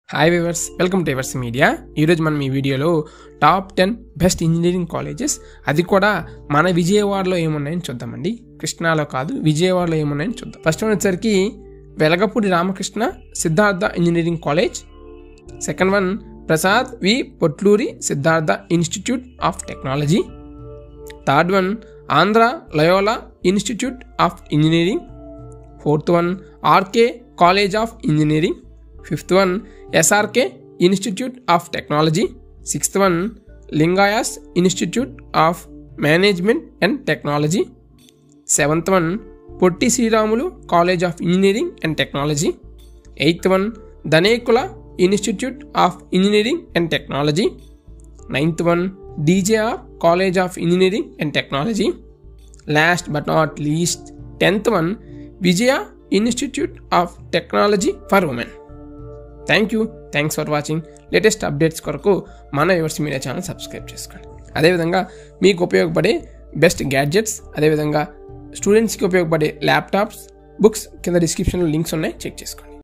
hi viewers welcome to ఎవర్స్ media ఈరోజు మనం ఈ వీడియోలో top ten best engineering colleges అది కూడా మన విజయవాడలో ఏమున్నాయని చూద్దామండి కృష్ణాలో కాదు విజయవాడలో ఏమున్నాయని చూద్దాం ఫస్ట్ వన్ వచ్చేసరికి Velagapudi Ramakrishna Siddhartha engineering college second one Prasad V Potluri Siddhartha institute of technology third one Andhra Loyola institute of engineering fourth one RK college of engineering fifth one SRK institute of technology sixth one Lingayas institute of management and technology seventh one Potti Sriramulu college of engineering and technology eighth one Dhanekula institute of engineering and technology ninth one DJR college of engineering and technology last but not least tenth one Vijaya institute of technology for women thank you thanks for watching latest updates కొరకు మన yours media channel subscribe చేసుకోండి అదేవిధంగా మీకు ఉపయోగపడే best gadgets అదేవిధంగా స్టూడెంట్స్కి ఉపయోగపడే laptops books కింద డిస్క్రిప్షన్లో లింక్స్ ఉన్నాయి చెక్ చేసుకోండి